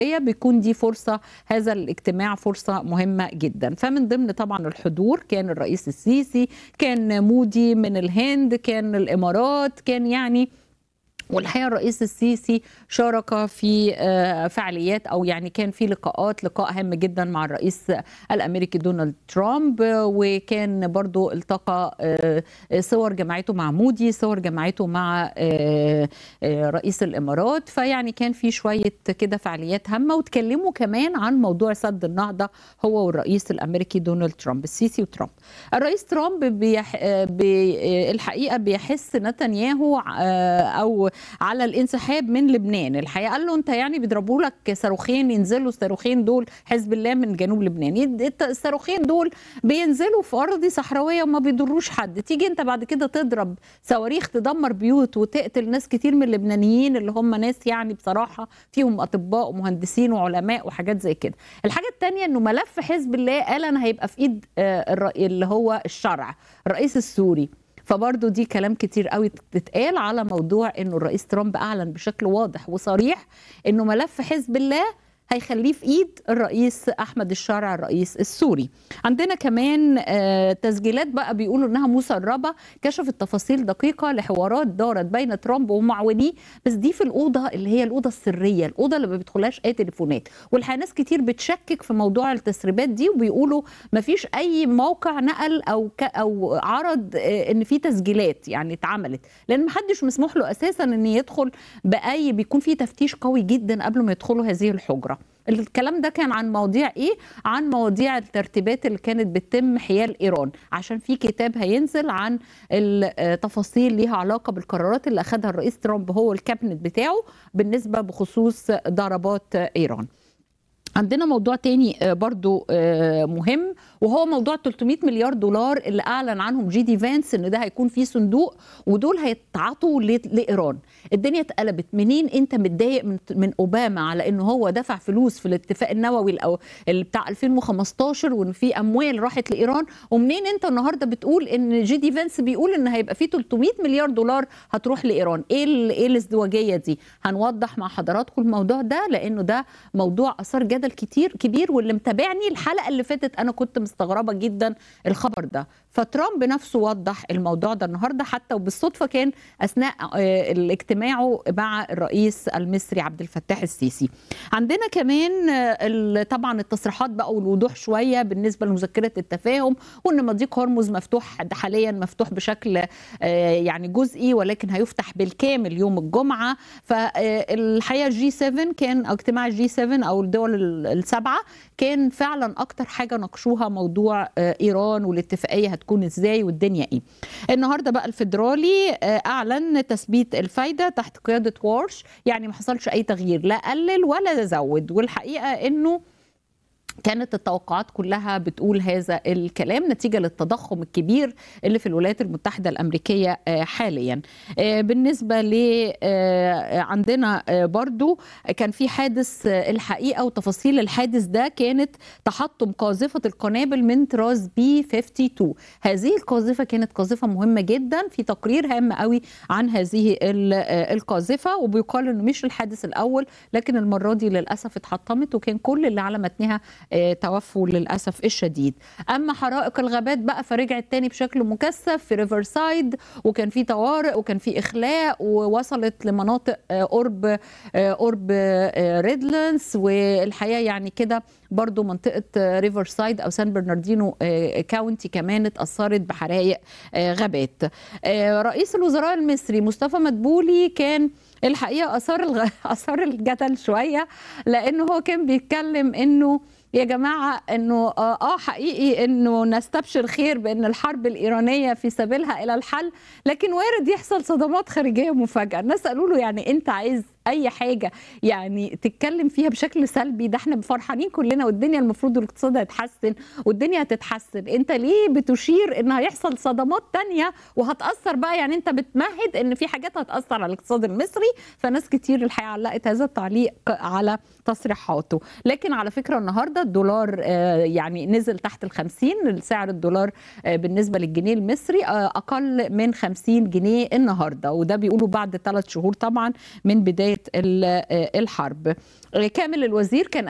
بيكون دي فرصة هذا الاجتماع فرصة مهمة جدا فمن ضمن طبعا الحضور كان الرئيس السيسي كان مودي من الهند كان الإمارات كان يعني والحقيقه الرئيس السيسي شارك في فعاليات او يعني كان في لقاءات لقاء هام جدا مع الرئيس الامريكي دونالد ترامب وكان برضو التقى صور جماعته مع مودي صور جماعته مع رئيس الامارات فيعني كان في شويه كده فعاليات هامه وتكلموا كمان عن موضوع سد النهضه هو والرئيس الامريكي دونالد ترامب السيسي وترامب الرئيس ترامب بيح... بي... الحقيقه بيحس نتنياهو او على الانسحاب من لبنان الحقيقه قال له انت يعني بيضربوا لك صاروخين ينزلوا الصاروخين دول حزب الله من جنوب لبنان الصاروخين دول بينزلوا في ارض صحراويه وما بيضروش حد تيجي انت بعد كده تضرب صواريخ تدمر بيوت وتقتل ناس كتير من اللبنانيين اللي هم ناس يعني بصراحه فيهم اطباء ومهندسين وعلماء وحاجات زي كده الحاجه الثانيه انه ملف حزب الله قال انا هيبقى في ايد اللي هو الشرع الرئيس السوري فبرضه دي كلام كتير قوي تتقال على موضوع انه الرئيس ترامب اعلن بشكل واضح وصريح انه ملف حزب الله هيخليه في ايد الرئيس احمد الشارع الرئيس السوري عندنا كمان تسجيلات بقى بيقولوا انها مسربه كشفت تفاصيل دقيقه لحوارات دارت بين ترامب ومعاونيه بس دي في الاوضه اللي هي الاوضه السريه الاوضه اللي ما بيدخلهاش اي تليفونات والحقيقه ناس كتير بتشكك في موضوع التسريبات دي وبيقولوا ما فيش اي موقع نقل او ك او عرض ان في تسجيلات يعني اتعملت لان ما حدش مسموح له اساسا ان يدخل باي بيكون في تفتيش قوي جدا قبل ما يدخلوا هذه الحجره الكلام ده كان عن مواضيع ايه عن مواضيع الترتيبات اللي كانت بتتم حيال ايران عشان في كتاب هينزل عن التفاصيل ليها علاقه بالقرارات اللي اخذها الرئيس ترامب هو الكابنت بتاعه بالنسبه بخصوص ضربات ايران عندنا موضوع تاني برضو مهم وهو موضوع 300 مليار دولار اللي اعلن عنهم جي دي فانس ان ده هيكون فيه صندوق ودول هيتعاطوا لايران الدنيا اتقلبت منين انت متضايق من, من اوباما على انه هو دفع فلوس في الاتفاق النووي الأو اللي بتاع 2015 وان في اموال راحت لايران ومنين انت النهارده بتقول ان جي دي فانس بيقول ان هيبقى فيه 300 مليار دولار هتروح لايران ايه ايه الازدواجيه دي هنوضح مع حضراتكم الموضوع ده لانه ده موضوع اثار جدل كتير كبير واللي متابعني الحلقه اللي فاتت انا كنت مستغربه جدا الخبر ده فترامب نفسه وضح الموضوع ده النهارده حتى وبالصدفه كان اثناء اجتماعه مع الرئيس المصري عبد الفتاح السيسي عندنا كمان طبعا التصريحات بقى والوضوح شويه بالنسبه لمذكره التفاهم وان مضيق هرمز مفتوح حاليا مفتوح بشكل يعني جزئي ولكن هيفتح بالكامل يوم الجمعه فالحقيقه جي 7 كان اجتماع جي 7 او الدول السبعه كان فعلا اكتر حاجه ناقشوها موضوع ايران والاتفاقيه هتكون ازاي والدنيا ايه النهارده بقى الفيدرالي اعلن تثبيت الفايده تحت قياده وارش يعني ما حصلش اي تغيير لا قلل ولا زود والحقيقه انه كانت التوقعات كلها بتقول هذا الكلام نتيجه للتضخم الكبير اللي في الولايات المتحده الامريكيه حاليا بالنسبه ل عندنا برضو كان في حادث الحقيقه وتفاصيل الحادث ده كانت تحطم قاذفه القنابل من طراز بي 52 هذه القاذفه كانت قاذفه مهمه جدا في تقرير هام قوي عن هذه القاذفه وبيقال انه مش الحادث الاول لكن المره دي للاسف اتحطمت وكان كل اللي على متنها توفوا للاسف الشديد اما حرائق الغابات بقى فرجعت تاني بشكل مكثف في ريفرسايد وكان في طوارئ وكان في اخلاء ووصلت لمناطق قرب قرب ريدلانس والحقيقه يعني كده برضو منطقة ريفرسايد أو سان برناردينو كاونتي كمان اتأثرت بحرائق غابات رئيس الوزراء المصري مصطفى مدبولي كان الحقيقة أثار الغ... أثار الجدل شوية لأنه هو كان بيتكلم إنه يا جماعة انه اه حقيقي انه نستبشر خير بان الحرب الايرانية في سبيلها الى الحل لكن وارد يحصل صدمات خارجية مفاجئة الناس قالوا له يعني انت عايز اي حاجه يعني تتكلم فيها بشكل سلبي ده احنا فرحانين كلنا والدنيا المفروض الاقتصاد هيتحسن والدنيا هتتحسن انت ليه بتشير ان هيحصل صدمات تانية وهتاثر بقى يعني انت بتمهد ان في حاجات هتاثر على الاقتصاد المصري فناس كتير الحقيقه علقت هذا التعليق على تصريحاته لكن على فكره النهارده الدولار يعني نزل تحت ال 50 سعر الدولار بالنسبه للجنيه المصري اقل من 50 جنيه النهارده وده بيقولوا بعد ثلاث شهور طبعا من بدايه بدايه الحرب كامل الوزير كان